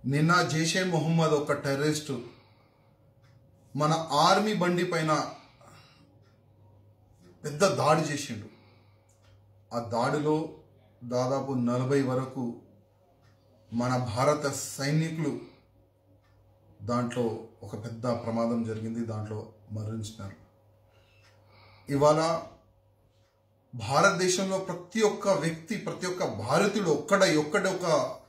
నిన్న జైషే మొహమ్మద్ ఒక టెర్రరిస్టు మన ఆర్మీ బండి పైన పెద్ద దాడి చేసిండు ఆ దాడిలో దాదాపు నలభై వరకు మన భారత సైనికులు దాంట్లో ఒక పెద్ద ప్రమాదం జరిగింది దాంట్లో మరణించినారు ఇవాళ భారతదేశంలో ప్రతి ఒక్క వ్యక్తి ప్రతి ఒక్క భారతీయుడు ఒక్కడ ఒక్కటి ఒక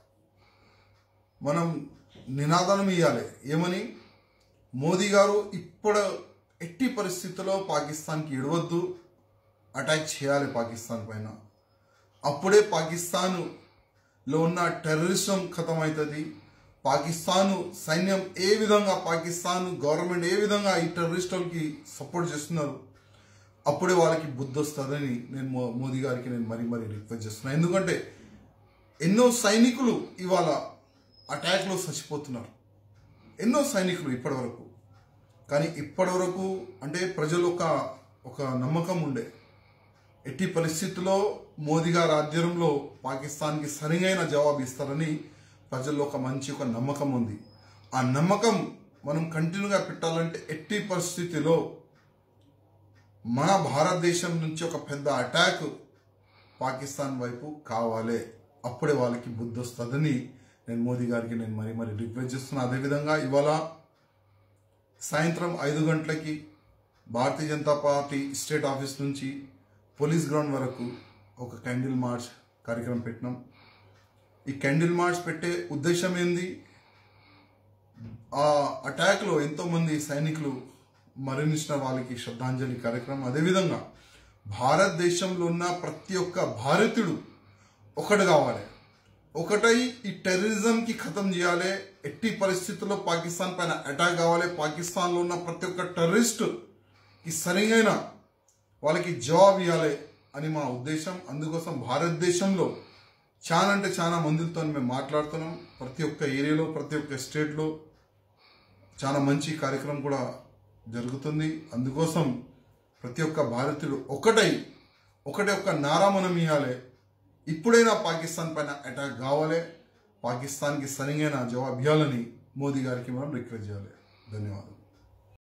మనం నినాదనం ఇవ్వాలి ఏమని మోదీ గారు ఇప్పుడు ఎట్టి పరిస్థితుల్లో పాకిస్తాన్కి ఇడవద్దు అటాక్ చేయాలి పాకిస్తాన్ పైన అప్పుడే పాకిస్తాన్లో ఉన్న టెర్రరిజం ఖతం అవుతుంది పాకిస్తాన్ సైన్యం ఏ విధంగా పాకిస్తాన్ గవర్నమెంట్ ఏ విధంగా ఈ టెర్రరిస్టులకి సపోర్ట్ చేస్తున్నారు అప్పుడే వాళ్ళకి బుద్ధి వస్తుందని నేను మో- మోదీ గారికి నేను మరీ మరీ రిక్వెస్ట్ చేస్తున్నాను ఎందుకంటే ఎన్నో సైనికులు ఇవాళ అటాక్లో చచ్చిపోతున్నారు ఎన్నో సైనికులు ఇప్పటివరకు కానీ ఇప్పటివరకు అంటే ప్రజలు ఒక ఒక నమ్మకం ఉండే ఎట్టి పరిస్థితుల్లో మోదీ గారి ఆధ్వర్యంలో పాకిస్తాన్కి సరైన జవాబు ఇస్తారని ప్రజల్లో ఒక మంచి ఒక నమ్మకం ఉంది ఆ నమ్మకం మనం కంటిన్యూగా పెట్టాలంటే ఎట్టి పరిస్థితిలో మన భారతదేశం నుంచి ఒక పెద్ద అటాక్ పాకిస్తాన్ వైపు కావాలి అప్పుడే వాళ్ళకి బుద్ధి వస్తుందని నేను మోదీ గారికి నేను మరీ మరీ రిక్వెస్ట్ చేస్తున్నా అదేవిధంగా ఇవాళ సాయంత్రం ఐదు గంటలకి Bharatiya Janata party state office నుంచి పోలీస్ గ్రౌండ్ వరకు ఒక క్యాండిల్ మార్చ్ కార్యక్రమం పెట్టినాం ఈ క్యాండిల్ మార్చ్ పెట్టే ఉద్దేశం ఏంది ఆ అటాక్లో ఎంతోమంది సైనికులు మరణించిన వాళ్ళకి శ్రద్ధాంజలి కార్యక్రమం అదేవిధంగా భారతదేశంలో ఉన్న ప్రతి ఒక్క భారతీయుడు ఒకటి కావాలి ఒకటై ఈ టెర్రరిజంకి ఖతం చేయాలి ఎట్టి పరిస్థితుల్లో పాకిస్తాన్ పైన అటాక్ కావాలి పాకిస్తాన్లో ఉన్న ప్రతి ఒక్క టెర్రరిస్ట్కి సరైన వాళ్ళకి జవాబు ఇవ్వాలి అని మా ఉద్దేశం అందుకోసం భారతదేశంలో చాలా అంటే చాలా మందితో మేము మాట్లాడుతున్నాం ప్రతి ఒక్క ఏరియాలో ప్రతి ఒక్క స్టేట్లో చాలా మంచి కార్యక్రమం కూడా జరుగుతుంది అందుకోసం ప్రతి ఒక్క భారతీయుడు ఒకటై ఒకటే ఒక్క నారా మనం ఇవ్వాలి ఇప్పుడైనా పాకిస్తాన్ పైన అటాక్ కావాలి పాకిస్తాన్కి సరైన జవాబు ఇవ్వాలని మోదీ గారికి మనం రిక్వెస్ట్ చేయాలి ధన్యవాదాలు